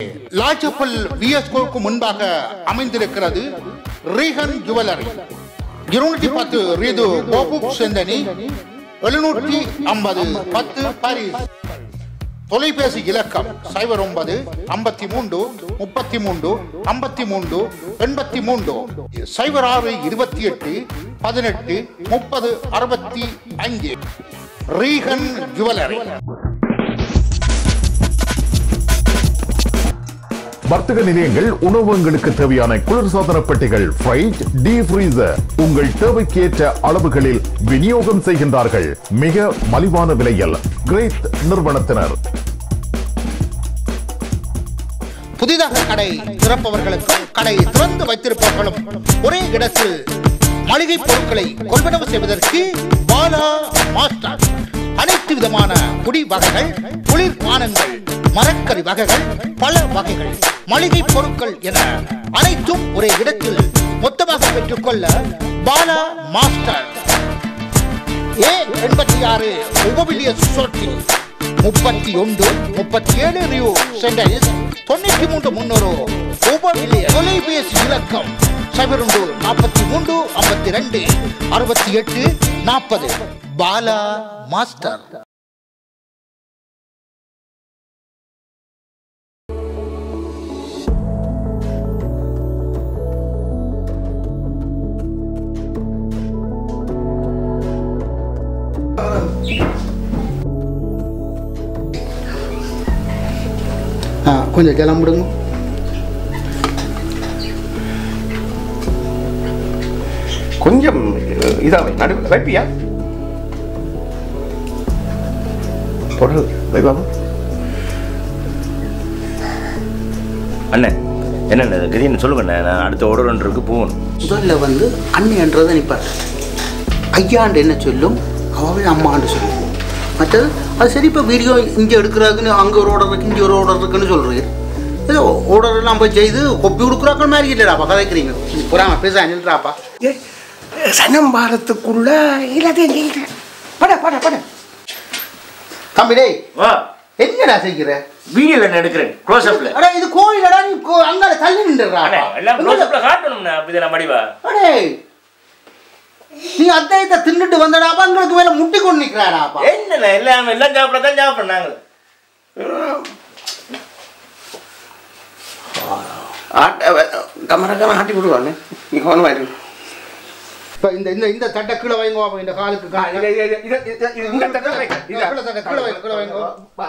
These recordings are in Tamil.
லாஜப்பல் விஎஸ்கோவுக்கு முன்பாக அமைந்திருக்கிறது ரீகன் ஜுவல்லரி இருநூற்றி பத்து ரீது கோபுக் செந்தனி எழுநூற்றி ஐம்பது பத்து பாரிஸ் தொலைபேசி இலக்கம் சைபர் ஒன்பது ஐம்பத்தி மூன்று முப்பத்தி மூன்று ஐம்பத்தி மூன்று எண்பத்தி மூன்று சைபர் ஆறு இருபத்தி எட்டு பதினெட்டு முப்பது அறுபத்தி அஞ்சு ரீகன் ஜுவல்லரி வர்த்தக நிலையங்கள் உணவகங்களுக்கு தேவையான குளிர்சாதன பெட்டிகள் ஃப்ரைட் டீ ஃப்ரீசர் உங்கள் தேவைக்கேற்ற அளவுகளில் விநியோகம் செய்கின்றார்கள் மிக மலிவான விலையில் கிரேட் நிறுவனத்தினர் புதிதாக கடை திறப்பவர்களுக்கும் கடை திறந்து வைத்திருப்பவர்களும் ஒரே இடத்தில் மளிகை பொருட்களை கொள்வனவு செய்வதற்கு பாலா மாஸ்டர் அனைத்து விதமான குடி வகைகள் குளிர் பானங்கள் மரக்கறி வகைகள் பல வகைகள் மளிகை பொருட்கள் என அனைத்தும் ஒரே இடத்தில் மொத்தமாக பெற்றுக்கொள்ள பாலா மாஸ்டர் ஏ எண்பத்தி ஆறு உபவிலிய சொட்டி முப்பத்தி ஒன்று முப்பத்தி ஏழு ரியூ சென்டைஸ் தொண்ணூற்றி மூன்று முன்னூறு உபவிலிய தொலைபேசி இலக்கம் சைபர் ஒன்று நாற்பத்தி மூன்று ஐம்பத்தி ரெண்டு அறுபத்தி எட்டு நாற்பது பாலா மாஸ்டர் கொஞ்சம் ஜலம் விடுங்க கொஞ்சம் இதாக நடு வைப்பியா பொருள் வைப்பாமா அண்ணன் என்னண்ணே கிரீன் சொல்லுங்கண்ணே நான் அடுத்த ஆர்டர் ஒன்று இருக்கு போகணும் முதல்ல வந்து அண்ணின்றதை நிற்பார் ஐயாண்டு என்ன சொல்லும் அவள் அம்மாண்டு சொல்லும் மற்றது அது சரி இப்போ வீடியோ இங்கே எடுக்கிறாக்குன்னு அங்கே ஒரு ஆர்டர் இருக்கு இங்கே ஒரு ஆர்டர் இருக்குன்னு சொல்கிறீங்க ஏதோ ஆர்டர் எல்லாம் போய் செய்து கொப்பி கொடுக்குறாக்கள் மாதிரி இல்லைடாப்பா கதைக்கிறீங்க புறாம பேச நின்றாப்பா சனம்பாரத்துக்குள்ள எல்லாத்தையும் செய்கிறேன் பட பட பட தம்பி டேய் வா என்னடா செய்கிற வீடியோவில் என்ன எடுக்கிறேன் க்ளோஸ் அப்பில் அடா இது கோயிலடா நீ கோ- அங்கால தள்ளி நின்றுறா அண்ணே எல்லாம் க்ளோஸ் அப்பில் காட்டணும்ண்ணே அப்படி நான் மடிவா அடே நீ அத்தையத்தை தின்னுட்டு வந்தடாப்பா எங்களுக்கு மேல முட்டி கொண்டு நிற்கிறாடாப்பா என்னண்ணே எல்லாம் எல்லாம் சாப்பிட தான் சாப்பிட்றோம் நாங்கள் ஆட்ட கமரக்கான ஆட்டி விடுவானே நீ கவனமா இருக்கு இப்போ இந்த இந்த இந்த தட்டை கீழே வைங்க பாப்போம், இந்த காலுக்கு கா- இது- இது- இது- இது- இது- இது இந்த தட்டை வைக்க. இது- கீழே தட்டை கீழே வைங்க கீழே வைங்க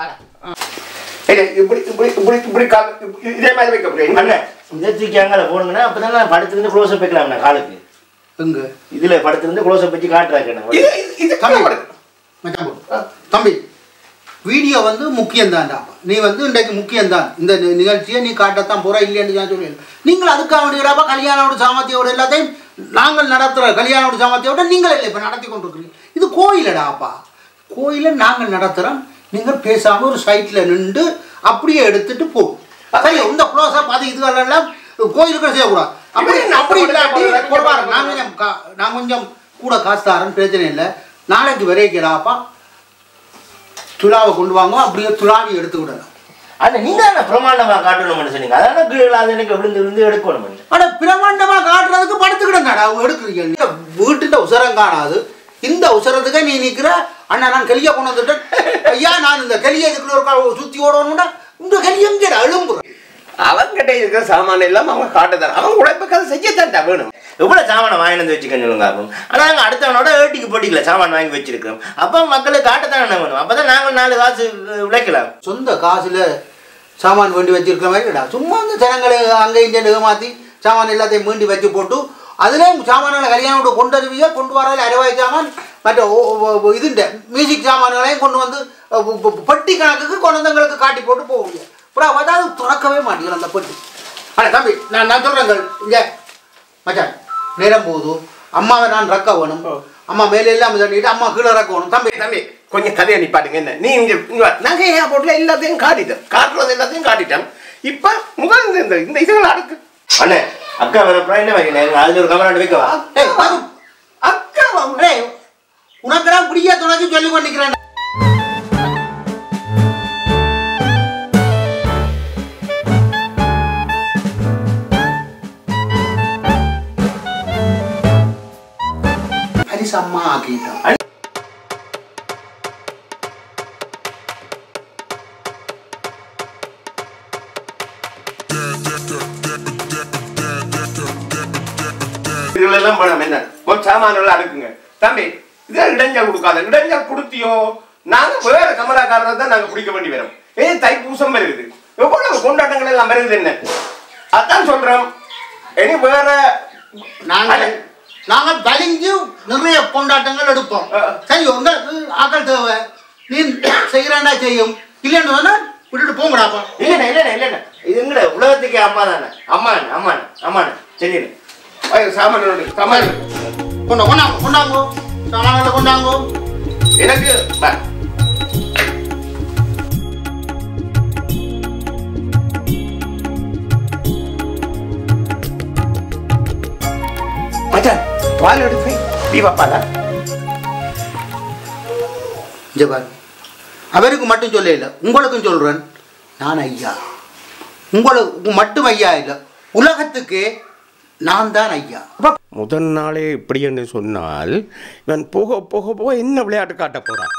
இது இப்படி இப்படி இப்படி இப்படி கால் இது- இதே மாதிரி வைக்க முடியும் அண்ணே இதை தூக்கி அங்கே போடுங்கன்னா அப்போ தான் நான் படுத்துருந்து க்ளோஸ் அப் வைக்கலாம்ண்ணே காலுக்கு எங்க இதில் படுத்துருந்து க்ளோஸ் அப் வச்சு காட்டுறாங்க இது இது- இது தம்பி கவலை மச்சான் போ. தம்பி வீடியோ வந்து முக்கியம்தான்டா நீ வந்து இன்றைக்கு முக்கியம்தான் இந்த நி- நிகழ்ச்சியை நீ காட்டத்தான் போற இல்லைன்னு நான் சொல்லல நீங்கள் அதுக்காக வேண்டியடாப்பா கல்யாணோட சாமர்த்தியோட எல்லாத்தையும் நாங்கள் நடத்துகிற கல்யாணோட சாமர்த்தியோட நீங்கள் இல்லை இப்போ நடத்தி கொண்டிருக்கிறீங்க இது கோயிலடாப்பா கோயிலை நாங்கள் நடத்துகிறோம் நீங்கள் பேசாமல் ஒரு சைட்டில் நின்று அப்படியே எடுத்துட்டு போ சரி இந்த க்ளோஸப் அது இதுகளெல்லாம் கோயிலுக்கு செய்யக்கூடாது அப்படி அப்படி இல்லாட்டி போடுவாங்க நான் கொஞ்சம் கா- நான் கொஞ்சம் கூட காசு தரேன் பிரச்சனை இல்லை நாளைக்கு விரைக்கிறாப்பா துலாவை கொண்டு வாங்க அப்படியே துலாவி எடுத்துக்கிடணும் அண்ணே நீங்கள் தானே பிரமாண்டமாக காட்டணும்னு சொன்னீங்க அதான கீழே அது எனக்கு விழுந்து விழுந்து எடுக்கணும் ஆனா பிரமாண்டமா காட்டுறதுக்கு படுத்துக்கிடங்கடா அவங்க எடுக்கிறீங்க இந்த வீட்டுல உசரம் காணாது இந்த உசரத்துக்கு நீ நிக்கிற அண்ணா நான் கெளிய கொண்டு வந்துட்டேன் ஐயா நான் இந்த கெளிய இதுக்குள்ள ஒரு கா- சுத்தி ஓடணும்னா இந்த கெளி எங்கடா எழும்புறேன் அவங்கிட்ட இருக்கிற சாமான் எல்லாம் அவங்க காட்டுதான் அவன் உழைப்புக்கு அதை செய்யத்தான்டா வேணும் எவ்வளோ சாமானை வாங்கி வந்து வச்சுக்கன்னு சொல்லுங்க அப்போ ஆனால் நாங்கள் அடுத்தவனோட ஏட்டிக்கு போட்டிக்கல சாமான் வாங்கி வச்சிருக்கிறோம் அப்போ மக்களுக்கு காட்டத்தானே வேணும் அப்போ தான் நாங்கள் நாலு காசு அஹ், உழைக்கலாம் சொந்த காசுல சாமான் வேண்டி வச்சிருக்கிற மாதிரிடா சும்மா இந்த ஜனங்களை அங்கே இங்கே ஏமாத்தி சாமான் எல்லாத்தையும் மீண்டி வச்சு போட்டு அதுலேயும் சாமான்களை கல்யாணம் கொண்டு வருவீங்க கொண்டு வரதில் அரைவாய் சாமான் மற்ற ஓ- ஓ- ஓ- இதுண்ட மியூசிக் சாமான்களையும் கொண்டு வந்து அஹ், ப- ப- பெட்டி கணக்குக்கு குழந்தைங்களுக்கு காட்டி போட்டு போவீங்க அப்புறம் அதாவது திறக்கவே மாட்டீங்க அந்த பெட்டி அட தம்பி நான் நான் சொல்கிறேங்க இங்கே மச்சான் நேரம் போதும் அம்மாவை நான் ரக்க வேணும் அம்மா மேலே எல்லாம் தண்ணிட்டு அம்மா கீழே ரக்கணும் தம்பி தம்பி தம்பி கொஞ்சம் கதையை நிப்பாட்டுங்க என்ன நீ இங்க இங்க வா. நகை ஏர்போர்ட்ல எல்லாத்தையும் காட்டிட்டேன் காட்டுறது எல்லாத்தையும் காட்டிட்டேன் இப்ப முதல் இந்த- இந்த இந்த இதுகள் அடுக்கு அண்ணே அக்கா வரப்பா என்ன வைக்கணும் அதில் ஒரு கமராண்டு வைக்கவா ஏய், பாரு. அக்கா ஏய், உனக்கெல்லாம் பிடிக்காத துணைக்கு சொல்லி பண்ணிக்கிறேன் ஆக்கிட்டோம் இதுகளெல்லாம் பணம் என்ன ஒரு சாமான்கள் அடுக்குங்க தம்பி இதை இடைஞ்சல் கொடுக்காத இடைஞ்சல் கொடுத்தியோ நாங்க வேற கமலாக்காரரை தான் நாங்க பிடிக்க வேண்டி வரோம் ஏ தைப்பூசம் வருது எவ்வளவு கொண்டாட்டங்கள் எல்லாம் வருது என்ன அதான் சொல்றோம் இனி வேற நாங்கள் நாங்கள் வலிஞ்சு நிறைய கொண்டாட்டங்கள் எடுப்போம் ஆ. சரி உங்களுக்கு ஆக்கள் தேவை நீ செய்கிறாண்டா செய்யும் இல்லைன்னு சொன்னா விட்டுட்டு போங்கடாப்பா இல்லண்ணே இல்லண்ணே இல்லண்ணே இது எங்கட உலகத்துக்கே அம்மா தானே அம்மாண்ணே அம்மாண்ணே அம்மாண்ணே சரிண்ணே சாமான் சாமான் கொண்டா கொண்டாங்க கொண்டாங்கோ சாமான்களை கொண்டாங்கோ எனக்கு ப- மச்சான் பால் எடுத்து தீபாப்பாலா ஜபார் அவருக்கு மட்டும் சொல்ல இல்லை உங்களுக்கும் சொல்றேன் நான் ஐயா உங்களுக்கு மட்டும் ஐயா இல்லை உலகத்துக்கு நான் தான் ஐயா முதல் நாளே இப்படி என்று சொன்னால் இவன் போக போக போக என்ன விளையாட்டு காட்ட போறான்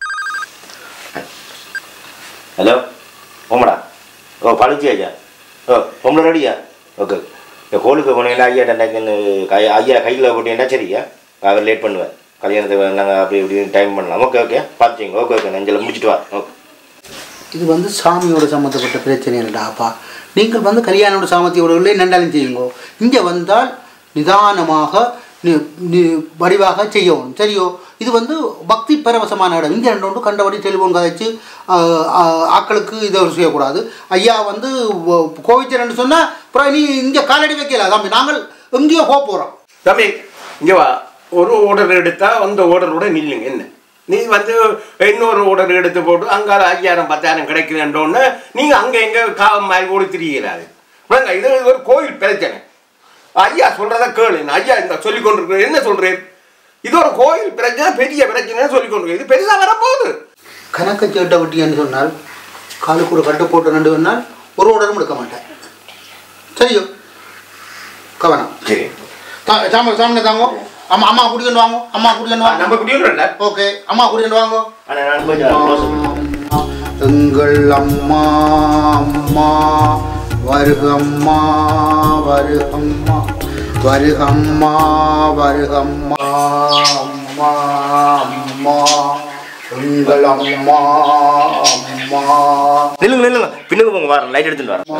ஹலோ ஓமடா ஓ பழுச்சி ஐயா ஓ பொம்பளை ரெடியா ஓகே இந்த கோலுக்கு போனீங்கன்னா ஐயா டக்குன்னு கை ஐயா கையில் போட்டீங்கன்னா சரியா அவர் லேட் பண்ணுவேன் கல்யாணத்துக்கு நாங்கள் அப்படி இப்படி டைம் பண்ணலாம் ஓகே ஓகே பார்த்துச்சிங்க ஓகே ஓகே நெஞ்சில் முடிச்சிட்டு வா ஓகே இது வந்து சாமியோட சம்மந்தப்பட்ட பிரச்சனை இல்லைடாப்பா நீங்கள் வந்து கல்யாணோட சாமத்தியோட நண்டாலும் செய்யுங்கோ இங்கே வந்தால் நிதானமாக நி- நி- வடிவாக செய்யணும் சரியோ இது வந்து பக்தி பரவசமான இடம் இங்கே ரெண்டு ஒன்று கண்டபடி டெலிஃபோன் கதைச்சு ஆஹ், ஆஹ், ஆட்களுக்கு இதை செய்யக்கூடாது ஐயா வந்து கோவிச்சரன்னு சொன்னால் அப்புறம் நீ இங்கே காலடி வைக்கல தம்பி நாங்கள் எங்கேயோ போக போகிறோம் தம்பி இங்க வா ஒரு ஆர்டர் எடுத்தா அந்த ஆர்டரோட நில்லுங்க என்ன நீ வந்து இன்னொரு ஆர்டர் எடுத்து போட்டு அங்கால ஐயாயிரம் பத்தாயிரம் கிடைக்குதுன்றோன்னு நீங்க அங்க எங்க காவம் மாதிரி ஓடி திரியிறாரு விளங்க இது ஒரு கோயில் பிரச்சனை ஐயா சொல்றத கேளு நான் ஐயா இந்த சொல்லி கொண்டிருக்கிறேன் என்ன சொல்றேன் இது ஒரு கோயில் பிரச்சனை பெரிய பிரச்சனை சொல்லி கொண்டிருக்கேன் இது பெருசா வரப்போகுது கணக்கை சேட்டை விட்டியன்னு சொன்னால் காலுக்கு ஒரு கட்டு போட்டு ரெண்டு சொன்னால் ஒரு உடனும் எடுக்க மாட்டேன் சரியோ கவனம் சரி தா- சாமி சாமி தாங்கோ அம்மா அம்மா குடிக்கணும் வாங்கோ அம்மா குடிக்கணும் வாங்க நம்ம குடியிருந்தோம்ல ஓகே அம்மா குடிக்கணும் வாங்கோ ஆனால் நான் கொஞ்சம் க்ளோஸ் எங்கள் அம்மா அம்மா வருகம்மா வருகம்மா வருகம்மா வருகம்மா அம்மா அம்மா எங்கள் அம்மா அம்மா நில்லுங்க நில்லுங்க பின்னுக்கு போங்க வரேன் லைட் எடுத்துட்டு வரேன்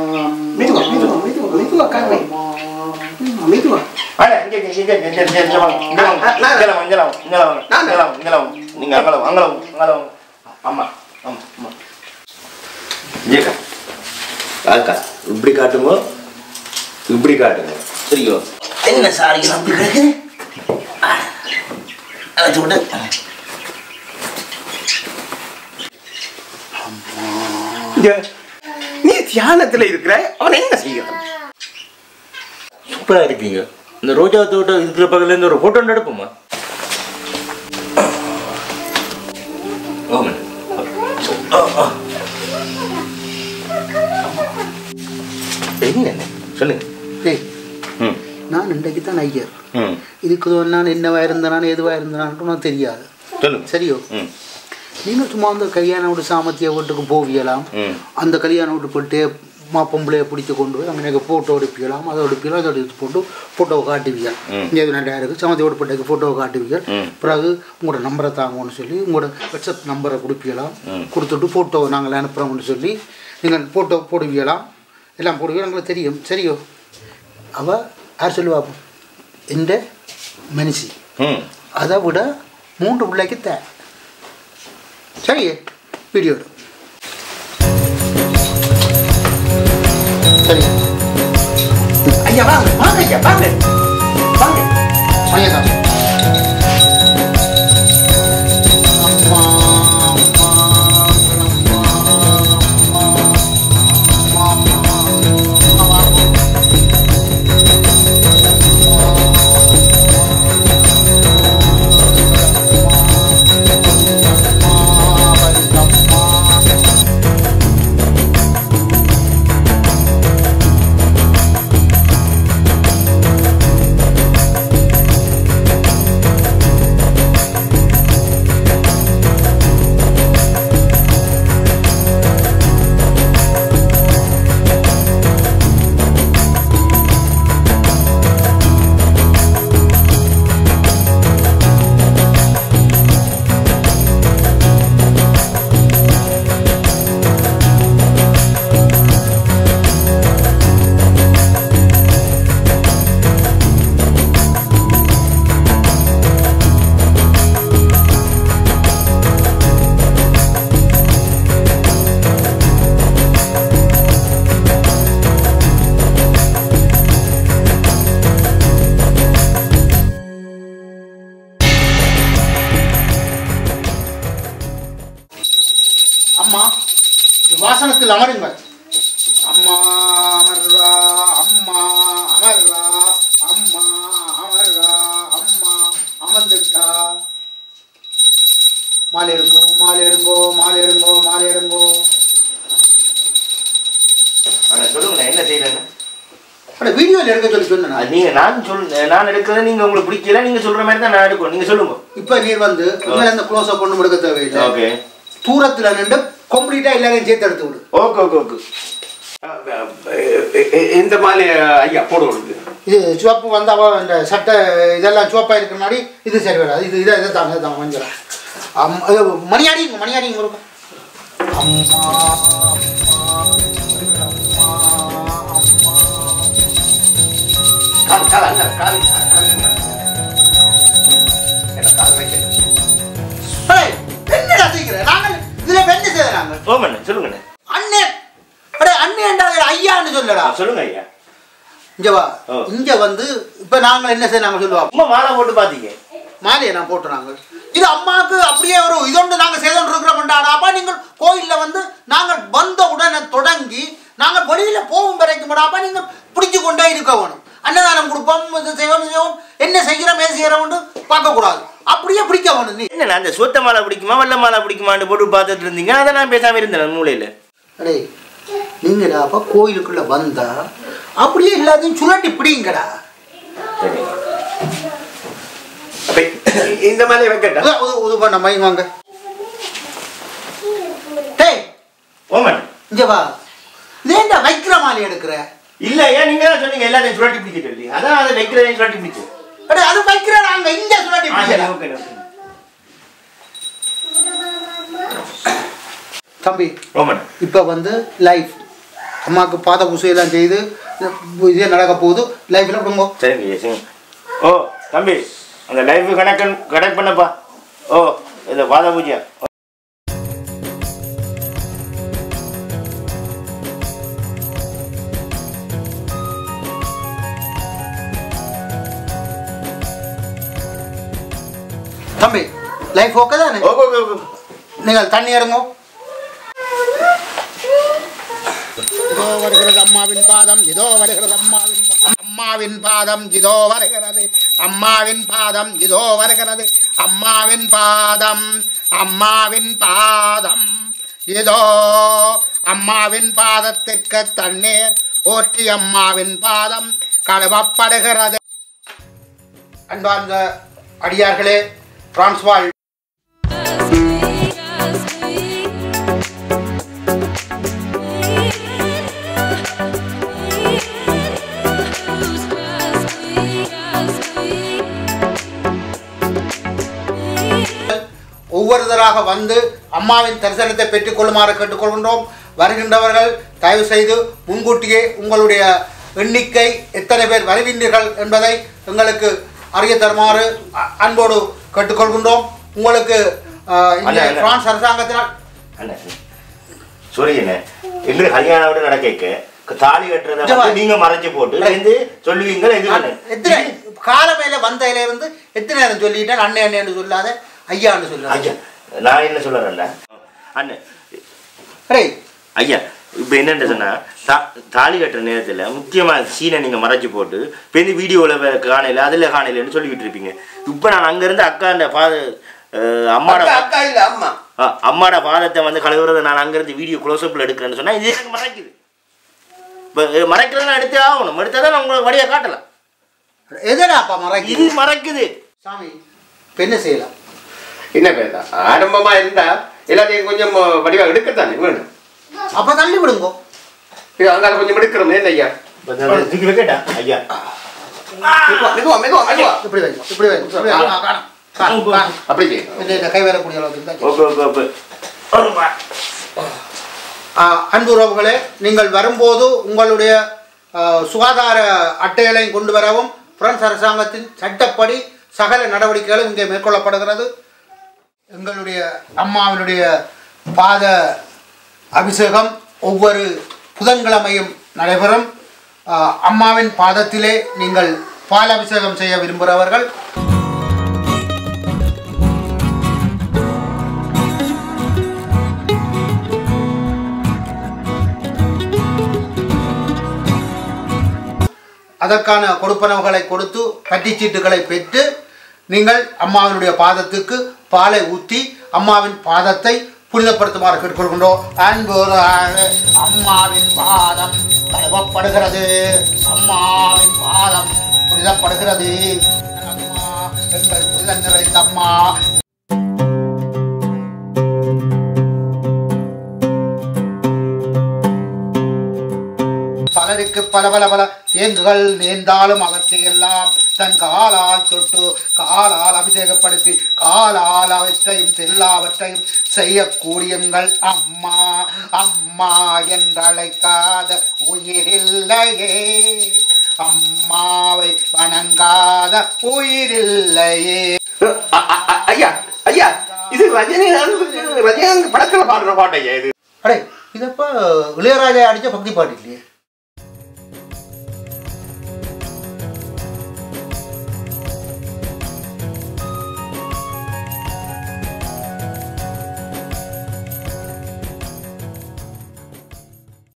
வாங்க, இங்க, இங்க, இங்க, இங்க, இங்க, இங்க, இங்க வாங்க, இங்க வாங்க, இங்க வாங்க, இங்க வாங்க, இங்க வாங்க, இங்க வாங்க, இங்க வாங்க. நீங்க அங்கல வாங்க, அங்கல வாங்க, அங்கல வாங்க. ஆமா, ஆமா, ஆமா. இங்கேக்கா. அக்கா, இப்படி காட்டுங்க இப்படி காட்டுங்க சரியோ என்ன சாரி அப்படி கிடக்கு அழைச்சு விட்டு இங்க நீ தியானத்துல இருக்கிற அவன் என்ன செய்யறான் சூப்பரா இருக்கீங்க இந்த ரோஜா தோட்டம் இருக்கிற பக்கத்துல இருந்து ஒரு போட்டோ எடுப்போமா ஓமன் என்ன சொல்லுங்க டேய் ம் நான் இன்றைக்கு தான் ஐயர் ம் இதுக்கு நான் என்னவா இருந்தனான் எதுவாக இருந்தானான்ட்டு எனக்கு தெரியாது சொல்லுங்க சரியோ ம் நீங்கள் சும்மா அந்த கல்யாண வீடு சாமத்திய வீட்டுக்கு போவியலாம் ம் அந்த கல்யாண வீட்டு போட்டு மா பொம்பளையை பிடிச்சி கொண்டு போய் அங்கே எனக்கு ஃபோட்டோ எடுப்பிக்கலாம் அதை எடுப்பிக்கலாம் அதை எடுத்து போட்டு ஃபோட்டோவை காட்டுவீங்க ம். இங்கே இது நிறையா இருக்குது சாமத்தி வீடு போட்டுக்கு ஃபோட்டோவை காட்டுவீங்க ம். பிறகு உங்களோட நம்பரை தாங்கன்னு சொல்லி உங்களோட வாட்ஸ்அப் நம்பரை கொடுப்பீங்களாம் ம். கொடுத்துட்டு ஃபோட்டோவை நாங்கள் அனுப்புகிறோம்னு சொல்லி நீங்கள் ஃபோட்டோ போடுவீங்களாம் எல்லாம் போடுவீங்க எங்களுக்கு தெரியும் சரியோ அவள் யார் சொல்லுவா எந்த மனுஷி ம் அதை விட மூன்று பிள்ளைக்கு தே சரி வீடியோ எடு. சரி ஐயா வாங்க வாங்க ஐயா வாங்க வாங்க மணியக்கா அம்மா ஆசனத்தில் அமருங்கள் அம்மா அமர்வா அம்மா அமர்வா அம்மா அமர்வா அம்மா அமர்ந்துட்டா மாலை எடுங்கோ மாலை எடுங்கோ மாலை எடுங்கோ மாலை எடுங்கோ ஆனா சொல்லுங்க என்ன செய்யறேன்னு அட வீடியோவில் எடுக்க சொல்லி சொன்னேன் அது நீங்க நான் சொல் நான் எடுக்கிறத நீங்க உங்களுக்கு பிடிக்கல நீங்க சொல்ற மாதிரி தான் நான் எடுக்கணும் நீங்க சொல்லுங்க இப்போ நீர் வந்து உண்மையில இந்த க்ளோஸ் அப் ஒன்றும் எடுக்க தேவையில்லை ஓகே தூரத்தில் நின்று கம்ப்ளீட்டாக எல்லாரையும் சேர்த்து எடுத்து விடு ஓகே ஓகே ஓகே இந்த மாதிரி ஐயா போடு கொடுக்கு இது சிவப்பு வந்து அவ இந்த சட்டை இதெல்லாம் சிவப்பாக இருக்கிற முன்னாடி இது சரி வராது இது இதை இதை தாங்க இதை தாங்க மஞ்சள் அம் இது மணியாடிங்க மணியாடிங்க இருக்கும் அம்மா அம்மா அம்மா கால் கால் அண்ணா கால் கால் என்ன கால் வைக்க ஏய், என்னடா சீக்கிரம் நாங்கள் இதுல என்ன செய்ய நாங்கள் ஓமண்ணே சொல்லுங்கண்ணே அண்ணன் அடே அண்ணன் என்றால் ஐயான்னு சொல்லடா ஆ, சொல்லுங்க ஐயா இங்க வா ஓ. இங்க வந்து இப்ப நாங்கள் என்ன செய்ய நாங்கள் சொல்லுவோம் அம்மா மாலை போட்டு பாத்தீங்க மாலையை நான் போட்டு நாங்கள் இது அம்மாவுக்கு அப்படியே ஒரு இதொன்று நாங்கள் செய்தோன்று இருக்கிறோம்டாடா அப்பா நீங்கள் கோயிலில் வந்து நாங்கள் வந்த உடனே தொடங்கி நாங்கள் வெளியில் போகும் வரைக்கும் கூட அப்பா நீங்கள் பிடிச்சு கொண்டே இருக்க வேணும் அன்னதானம் கொடுப்போம் இது செய்வோம் இது செய்வோம் என்ன செய்கிறோம் ஏன் செய்கிறோம்னு பார்க்கக்கூடாது அப்படியே பிடிக்க வேணும் நீ என்ன அந்த சொத்த மாலை பிடிக்குமா வெள்ள மாலை பிடிக்குமான்னு போட்டு பார்த்துட்டு இருந்தீங்க அதை நான் பேசாம இருந்தேன் மூலையில அடே நீங்கடா அப்பா கோயிலுக்குள்ள வந்தா அப்படியே எல்லாத்தையும் சுழட்டி பிடிங்கடா அப்ப இந்த மாதிரி வைக்கட்டா உது- உது உது பண்ண மை வாங்க டேய் ஓமன் இங்க வா இதேண்டா வைக்கிற மாலை எடுக்கிற இல்ல ஏன் நீங்க தான் சொன்னீங்க எல்லாத்தையும் சுழட்டி பிடிக்க சொல்லி அதான் அதை வைக்கிறதையும் சுழட்டி பிடிச்சு அடே அது வைக்கிற நாங்க இங்க சுழட்டி ஆ, சரி, பிடிக்கல ஓகே, ஓகே. தம்பி ஓமன் இப்போ வந்து லைஃப் அம்மாவுக்கு பாத பூசையெல்லாம் செய்து இதே நடக்க போகுது லைஃப்பில் விடுங்க சரிங்க ஐயா, சரிங்க ஓ தம்பி அந்த லைஃப் கனெக்ட் கனெக்ட் பண்ணப்பா ஓ இந்த பாத பூஜையா தம்பி லைஃப் ஓகே தானே ஓகே ஓகே ஓகே நீங்கள் தண்ணி இறங்க இதோ வருகிறது அம்மாவின் பாதம் இதோ வருகிறது அம்மாவின் பாதம் அம்மாவின் பாதம் இதோ வருகிறது அம்மாவின் பாதம் இதோ வருகிறது அம்மாவின் பாதம் அம்மாவின் பாதம் இதோ அம்மாவின் பாதத்திற்கு தண்ணீர் ஓற்றி அம்மாவின் பாதம் கழுவப்படுகிறது அன்பார்ந்த அடியார்களே டிரான்ஸ்வால் ஒவ்வொருத்தராக வந்து அம்மாவின் தரிசனத்தை பெற்றுக் கொள்ளுமாறு கேட்டுக்கொள்கின்றோம் வருகின்றவர்கள் தயவு செய்து முன்கூட்டியே உங்களுடைய எண்ணிக்கை எத்தனை பேர் வருகின்றீர்கள் என்பதை எங்களுக்கு அறிய தருமாறு அ- அன்போடு கேட்டுக்கொள்கின்றோம் உங்களுக்கு அஹ், இந்த அல்ல, அல்ல. பிரான்ஸ் அரசாங்கத்தினால் அண்ணா சரி என்ன எங்களுக்கு கல்யாணம் நடக்க தாலி கட்டுறத இங்க வா. வந்து நீங்க மறைச்சு போட்டு வந்து சொல்லுவீங்க இது பண்ணு. எத்தனை காலமேல வந்ததுல இருந்து எத்தனை நேரம் சொல்லிட்டேன் அண்ணன் அண்ணன்னு சொல்லாத ஐயான்னு ஐயா சொல்லாத நான் என்ன சொல்றேன்ல அண்ணன் அரே ஐயா இப்போ என்னென்னு சொன்னா தா- தாலி கட்டுற நேரத்தில் முக்கியமாக சீனை நீங்கள் மறைச்சு போட்டு இப்போ இந்த வீடியோவில் காணையில் அதில் காணையிலன்னு சொல்லிக்கிட்டு இருப்பீங்க இப்போ நான் அங்கேருந்து அக்கா அந்த பாத அஹ், அம்மாட அக்கா அக்கா இல்ல அம்மா அஹ், அம்மாட பாதத்தை வந்து கழுவுறதை நான் அங்கேருந்து வீடியோ க்ளோஸ்அப்பில் எடுக்கிறேன்னு சொன்னால் இது எனக்கு மறைக்குது இப்போ மறைக்கிறத நான் எடுத்தே ஆகணும் எடுத்தால் தான் நான் உங்களுக்கு வழியாக காட்டலாம் எதடாப்பா இது மறைக்குது மறைக்குது சாமி இப்ப என்ன செய்யலாம் என்ன பேச ஆரம்பமா இருந்தா எல்லாத்தையும் கொஞ்சம் வடிவா எடுக்கத்தானே வேணும் அப்ப தள்ளி விடுங்கோ இது அங்கால கொஞ்சம் எடுக்கிறோம் என்ன ஐயா இப்போ தூக்கி வைக்கட்டா ஐயா மெதுவா மெதுவா மெதுவா மெதுவா இப்படி வைங்க இப்படி வைங்க இப்படி வைங்க. ஆ, காணும். காணும், காணும். அப்படி செய்யும் இல்லை, இல்லை, கை வரக்கூடிய அளவுக்கு இருந்தா சரி. ஓகே ஓகே ஓகே ஓகேப்பா. ஆ, அன்பு உறவுகளே நீங்கள் வரும்போது உங்களுடைய ஆ, சுகாதார அட்டைகளையும் கொண்டு வரவும் பிரான்ஸ் அரசாங்கத்தின் சட்டப்படி சகல நடவடிக்கைகளும் இங்கே மேற்கொள்ளப்படுகிறது எங்களுடைய அம்மாவினுடைய பாத அபிஷேகம் ஒவ்வொரு புதன்கிழமையும் நடைபெறும் ஆ, அம்மாவின் பாதத்திலே நீங்கள் பால் அபிஷேகம் செய்ய விரும்புகிறவர்கள் அதற்கான கொடுப்பனவுகளை கொடுத்து பட்டிச்சீட்டுகளை பெற்று நீங்கள் அம்மாவினுடைய பாதத்துக்கு பாலை ஊற்றி அம்மாவின் பாதத்தை புனிதப்படுத்துமாறு கேட்டுக்கொள்கின்றோம் அன்புறாக அம்மாவின் பாதம் கழுவப்படுகிறது அம்மாவின் பாதம் புனிதப்படுகிறது அம்மா எங்கள் புனித நிறைந்த அம்மா பலருக்கு பல பல பல தேங்குகள் நேர்ந்தாலும் அவற்றையெல்லாம் தன் காலால் தொட்டு காலால் அபிஷேகப்படுத்தி காலால் அவற்றையும் எல்லாவற்றையும் செய்யக்கூடியங்கள் அம்மா அம்மா என்றழைக்காத உயிரில்லையே அம்மாவை வணங்காத உயிரில்லையே அ- அ- அ- ஐயா ஐயா இது ரஜினிகாந்த் ரஜினிகாந்த் படத்துல பாடுற பாட்டு ஐயா இது அடே இதப்ப இளையராஜா அடிச்ச பக்தி பாட்டு இல்லையே